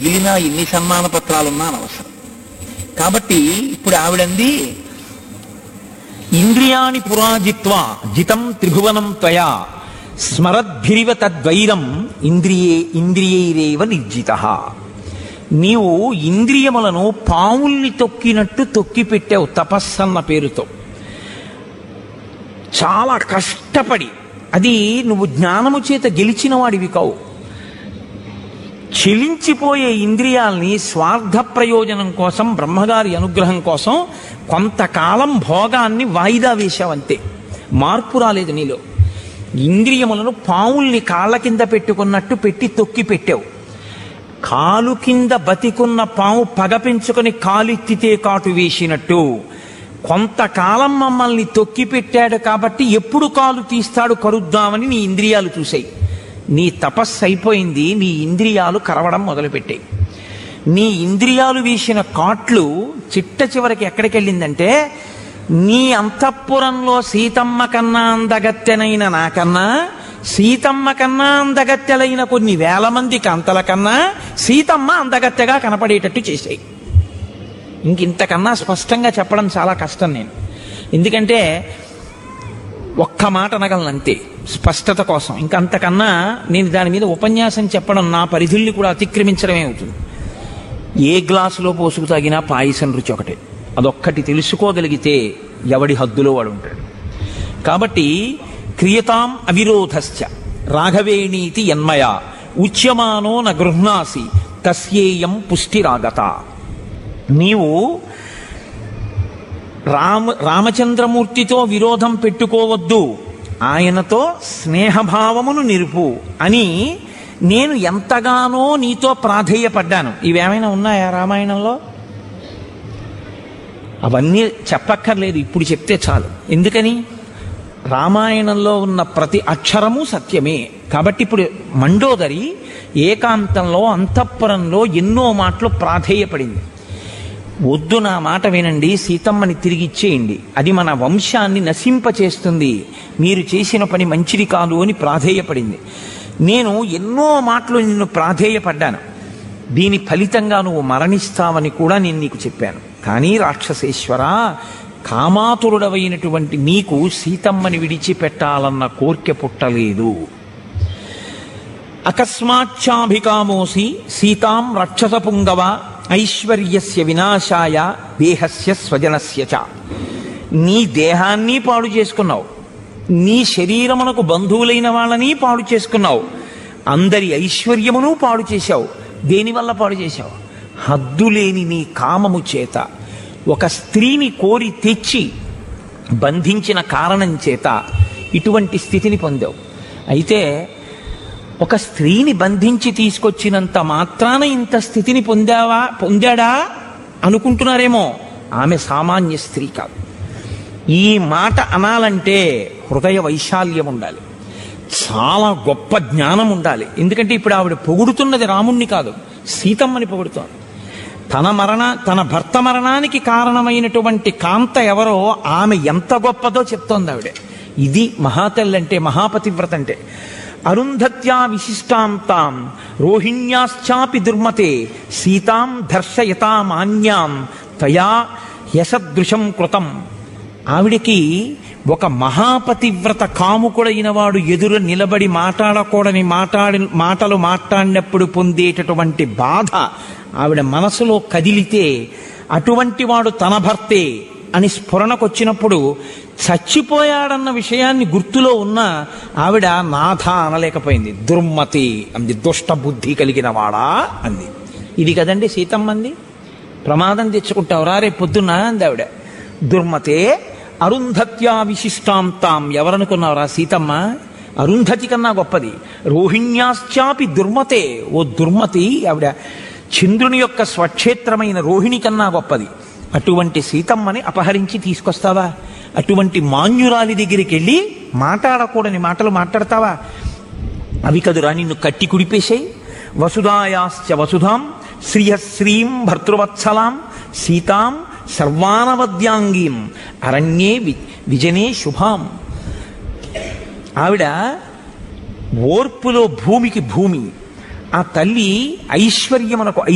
మిగిలిన ఎన్ని సన్మాన పత్రాలున్నా అనవసరం కాబట్టి ఇప్పుడు ఆవిడంది ఇంద్రియాణి పురాజిత్వ జితం త్రిభువనం త్వయా స్మరద్భిరివ తద్వైరం ఇంద్రియే ఇంద్రియైరేవ నిర్జిత నీవు ఇంద్రియములను పావుల్ని తొక్కినట్టు తొక్కి పెట్టావు తపస్సన్న పేరుతో చాలా కష్టపడి అది నువ్వు జ్ఞానము చేత గెలిచిన వాడివి కావు చెలించిపోయే ఇంద్రియాల్ని స్వార్థ ప్రయోజనం కోసం బ్రహ్మగారి అనుగ్రహం కోసం కొంతకాలం భోగాన్ని వాయిదా వేశావంతే మార్పు రాలేదు నీలో ఇంద్రియములను పావుల్ని కాళ్ళ కింద పెట్టుకున్నట్టు పెట్టి తొక్కి పెట్టావు కాలు కింద బతికున్న పాము పగ పెంచుకొని కాలెత్తితే కాటు వేసినట్టు కొంతకాలం మమ్మల్ని తొక్కి పెట్టాడు కాబట్టి ఎప్పుడు కాలు తీస్తాడు కరుద్దామని నీ ఇంద్రియాలు చూసాయి నీ తపస్సు అయిపోయింది నీ ఇంద్రియాలు కరవడం మొదలుపెట్టాయి నీ ఇంద్రియాలు వేసిన కాట్లు చిట్ట చివరికి ఎక్కడికి వెళ్ళిందంటే నీ అంతఃపురంలో సీతమ్మ కన్నా అందగత్తెనైన నాకన్నా సీతమ్మ కన్నా అందగత్తెలైన కొన్ని వేల మంది కాంతల కన్నా సీతమ్మ అందగత్తెగా కనపడేటట్టు చేశాయి ఇంకింతకన్నా స్పష్టంగా చెప్పడం చాలా కష్టం నేను ఎందుకంటే ఒక్క మాట అనగలను అంతే స్పష్టత కోసం ఇంకంతకన్నా నేను దాని మీద ఉపన్యాసం చెప్పడం నా పరిధుల్ని కూడా అతిక్రమించడమే అవుతుంది ఏ గ్లాసులో పోసుకు తాగినా పాయసం రుచి ఒకటే అదొక్కటి తెలుసుకోగలిగితే ఎవడి హద్దులో వాడు ఉంటాడు కాబట్టి క్రియతాం అవిరోధశ్చ రాఘవేణీతి యన్మయ ఉచ్యమానో న గృహ్ణాసి తస్యేయం పుష్టిరాగత నీవు రామ రామచంద్రమూర్తితో విరోధం పెట్టుకోవద్దు ఆయనతో స్నేహభావమును నిరుపు అని నేను ఎంతగానో నీతో ప్రాధేయపడ్డాను ఇవేమైనా ఉన్నాయా రామాయణంలో అవన్నీ చెప్పక్కర్లేదు ఇప్పుడు చెప్తే చాలు ఎందుకని రామాయణంలో ఉన్న ప్రతి అక్షరము సత్యమే కాబట్టి ఇప్పుడు మండోదరి ఏకాంతంలో అంతఃపురంలో ఎన్నో మాటలు ప్రాధేయపడింది వద్దు నా మాట వినండి సీతమ్మని తిరిగి ఇచ్చేయండి అది మన వంశాన్ని నశింపచేస్తుంది మీరు చేసిన పని మంచిది కాదు అని ప్రాధేయపడింది నేను ఎన్నో మాటలు నిన్ను ప్రాధేయపడ్డాను దీని ఫలితంగా నువ్వు మరణిస్తావని కూడా నేను నీకు చెప్పాను కానీ రాక్షసేశ్వర కామాతురుడవైనటువంటి నీకు సీతమ్మని విడిచిపెట్టాలన్న కోర్కె పుట్టలేదు అకస్మాచ్చాభికామోసి సీతాం రక్షస పుంగవ ఐశ్వర్యస్య వినాశాయ దేహస్య స్వజనస్య చ నీ దేహాన్ని పాడు చేసుకున్నావు నీ శరీరమునకు బంధువులైన వాళ్ళని పాడు చేసుకున్నావు అందరి ఐశ్వర్యమును పాడు చేశావు దేనివల్ల పాడు చేశావు హద్దులేని నీ కామము చేత ఒక స్త్రీని కోరి తెచ్చి బంధించిన కారణం చేత ఇటువంటి స్థితిని పొందావు అయితే ఒక స్త్రీని బంధించి తీసుకొచ్చినంత మాత్రాన ఇంత స్థితిని పొందావా పొందాడా అనుకుంటున్నారేమో ఆమె సామాన్య స్త్రీ కాదు ఈ మాట అనాలంటే హృదయ వైశాల్యం ఉండాలి చాలా గొప్ప జ్ఞానం ఉండాలి ఎందుకంటే ఇప్పుడు ఆవిడ పొగుడుతున్నది రాముణ్ణి కాదు సీతమ్మని పొగుడుతోంది తన మరణ తన భర్త మరణానికి కారణమైనటువంటి కాంత ఎవరో ఆమె ఎంత గొప్పదో చెప్తోంది ఆవిడ ఇది మహాతల్లంటే మహాపతివ్రత అంటే అరుంధత్యా విశిష్టాంతాం రోహిణ్యాశ్చాపి దుర్మతే సీతాం దర్శయతామాన్యాం తయా యశదృశం కృతం ఆవిడికి ఒక మహాపతివ్రత కాముకుడైన వాడు ఎదురు నిలబడి మాట్లాడకూడని మాట్లాడి మాటలు మాట్లాడినప్పుడు పొందేటటువంటి బాధ ఆవిడ మనసులో కదిలితే అటువంటి వాడు తన భర్తే అని స్ఫురణకొచ్చినప్పుడు చచ్చిపోయాడన్న విషయాన్ని గుర్తులో ఉన్న ఆవిడ నాథ అనలేకపోయింది దుర్మతి అంది దుష్ట బుద్ధి కలిగిన వాడా అంది ఇది కదండి సీతమ్మంది ప్రమాదం తెచ్చుకుంటావురా రేపు పొద్దున్న అంది ఆవిడ దుర్మతే అరుంధత్యా విశిష్టాంతాం ఎవరనుకున్నావురా సీతమ్మ అరుంధతి కన్నా గొప్పది రోహిణ్యాశ్చాపి దుర్మతే ఓ దుర్మతి ఆవిడ చంద్రుని యొక్క స్వక్షేత్రమైన రోహిణి కన్నా గొప్పది అటువంటి సీతమ్మని అపహరించి తీసుకొస్తావా అటువంటి మాన్యురాలి దగ్గరికి వెళ్ళి మాట్లాడకూడని మాటలు మాట్లాడతావా అవి కదురా నిన్ను కట్టి కుడిపేసాయి వసుధాయాశ్చ వసుధాం శ్రీయశ్రీం భర్తృవత్సలాం సీతాం సర్వానవద్యాంగీం అరణ్యే వి విజనే శుభాం ఆవిడ ఓర్పులో భూమికి భూమి ఆ తల్లి ఐశ్వర్యమునకు